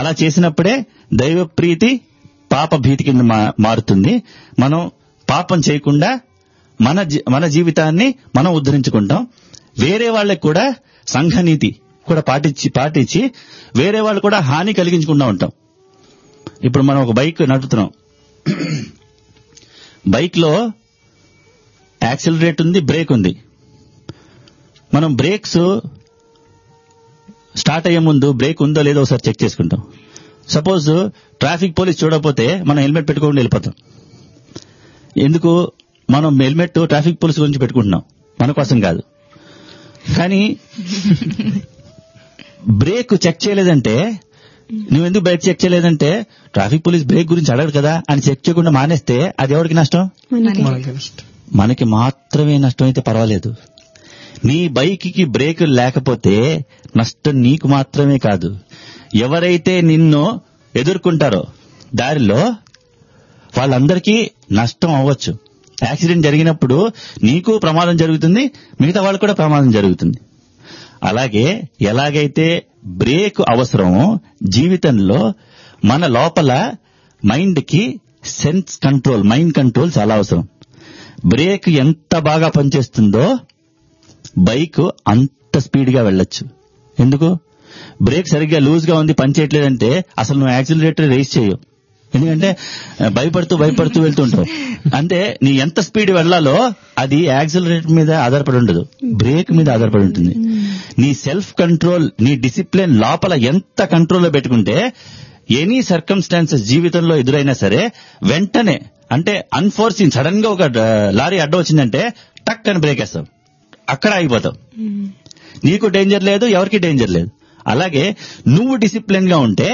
అలా చేసినప్పుడే దైవ ప్రీతి పాప భీతి కింద మా- మారుతుంది మనం పాపం చేయకుండా మన జీ- మన జీవితాన్ని మనం ఉద్ధరించుకుంటాం వేరే వాళ్ళకి కూడా సంఘనీతి కూడా పాటించి పాటించి వేరే వాళ్ళు కూడా హాని కలిగించకుండా ఉంటాం ఇప్పుడు మనం ఒక బైక్ నడుపుతున్నాం బైక్ లో యాక్సిలరేట్ ఉంది బ్రేక్ ఉంది మనం బ్రేక్స్ స్టార్ట్ అయ్యే ముందు బ్రేక్ ఉందో లేదో ఒకసారి చెక్ చేసుకుంటాం సపోజ్ ట్రాఫిక్ పోలీస్ చూడకపోతే మనం హెల్మెట్ పెట్టుకోకుండా వెళ్ళిపోతాం ఎందుకు మనం హెల్మెట్ ట్రాఫిక్ పోలీస్ గురించి పెట్టుకుంటున్నాం మన కోసం కాదు కానీ బ్రేక్ చెక్ చేయలేదంటే నువ్వెందుకు బ్రేక్ చెక్ చేయలేదంటే ట్రాఫిక్ పోలీస్ బ్రేక్ గురించి అడగడు కదా అని చెక్ చేయకుండా మానేస్తే అది ఎవరికి నష్టం మనకి మనకి నష్టం. మనకి మాత్రమే నష్టం అయితే పర్వాలేదు నీ బైక్ కి బ్రేక్ లేకపోతే నష్టం నీకు మాత్రమే కాదు ఎవరైతే నిన్ను ఎదుర్కొంటారో దారిలో వాళ్ళందరికీ నష్టం అవ్వచ్చు యాక్సిడెంట్ జరిగినప్పుడు నీకు ప్రమాదం జరుగుతుంది మిగతా వాళ్ళకు కూడా ప్రమాదం జరుగుతుంది అలాగే ఎలాగైతే బ్రేక్ అవసరమో జీవితంలో మన లోపల మైండ్ కి సెన్స్ కంట్రోల్ మైండ్ కంట్రోల్ చాలా అవసరం బ్రేక్ ఎంత బాగా పనిచేస్తుందో బైక్ అంత స్పీడ్ గా వెళ్ళొచ్చు ఎందుకు బ్రేక్ సరిగ్గా లూజ్ గా ఉంది పనిచేయట్లేదంటే అసలు నువ్వు యాక్సిలరేటర్ రేస్ చేయవు ఎందుకంటే ఆ, భయపడుతూ భయపడుతూ వెళ్తుంటావు అంటే నీ ఎంత స్పీడ్ వెళ్ళాలో అది యాక్సిలరేటర్ మీద ఆధారపడి ఉండదు బ్రేక్ మీద ఆధారపడి ఉంటుంది నీ సెల్ఫ్ కంట్రోల్ నీ డిసిప్లిన్ లోపల ఎంత కంట్రోల్లో పెట్టుకుంటే ఎనీ సర్కమ్స్టాన్సెస్ జీవితంలో ఎదురైనా సరే వెంటనే అంటే అన్ఫోర్సింగ్ సడన్ గా ఒక డ- లారీ అడ్డం వచ్చిందంటే టక్ అని బ్రేక్ వేస్తాం అక్కడ ఆగిపోతావు నీకు డేంజర్ లేదు ఎవరికి డేంజర్ లేదు అలాగే నువ్వు డిసిప్లిన్ గా ఉంటే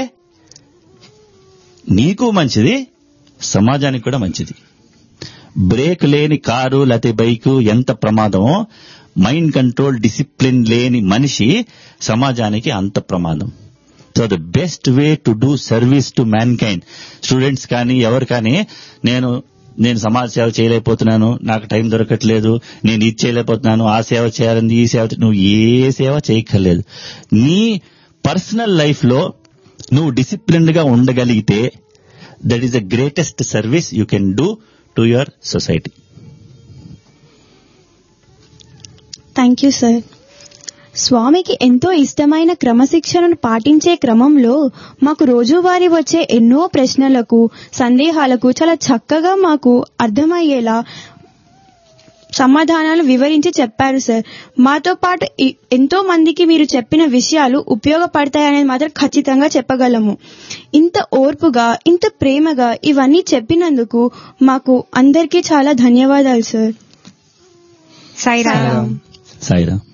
నీకు మంచిది సమాజానికి కూడా మంచిది బ్రేక్ లేని కారు లేకపోతే బైకు ఎంత ప్రమాదమో మైండ్ కంట్రోల్ డిసిప్లిన్ లేని మనిషి సమాజానికి అంత ప్రమాదం so the best way to do service to mankind students కానీ ఎవరు కానీ నేను నేను సమాజ సేవ చేయలేకపోతున్నాను నాకు టైం దొరకట్లేదు నేను ఇది చేయలేకపోతున్నాను ఆ సేవ చేయాలని ఈ సేవ చే- నువ్వు ఏ సేవ చేయక్కర్లేదు నీ పర్సనల్ లైఫ్ లో నువ్వు డిసిప్లిన్డ్ గా ఉండగలిగితే that is the greatest service you can do to your society thank you sir స్వామికి ఎంతో ఇష్టమైన క్రమశిక్షణను పాటించే క్రమంలో మాకు రోజువారీ వచ్చే ఎన్నో ప్రశ్నలకు సందేహాలకు చాలా చక్కగా మాకు అర్థమయ్యేలా సమాధానాలు వివరించి చెప్పారు సార్ మాతో పాటు ఈ- ఎంతో మందికి మీరు చెప్పిన విషయాలు ఉపయోగపడతాయనేది మాత్రం ఖచ్చితంగా చెప్పగలము ఇంత ఓర్పుగా ఇంత ప్రేమగా ఇవన్నీ చెప్పినందుకు మాకు అందరికీ చాలా ధన్యవాదాలు సార్ సాయిరామ్ సాయిరామ్. సాయిరా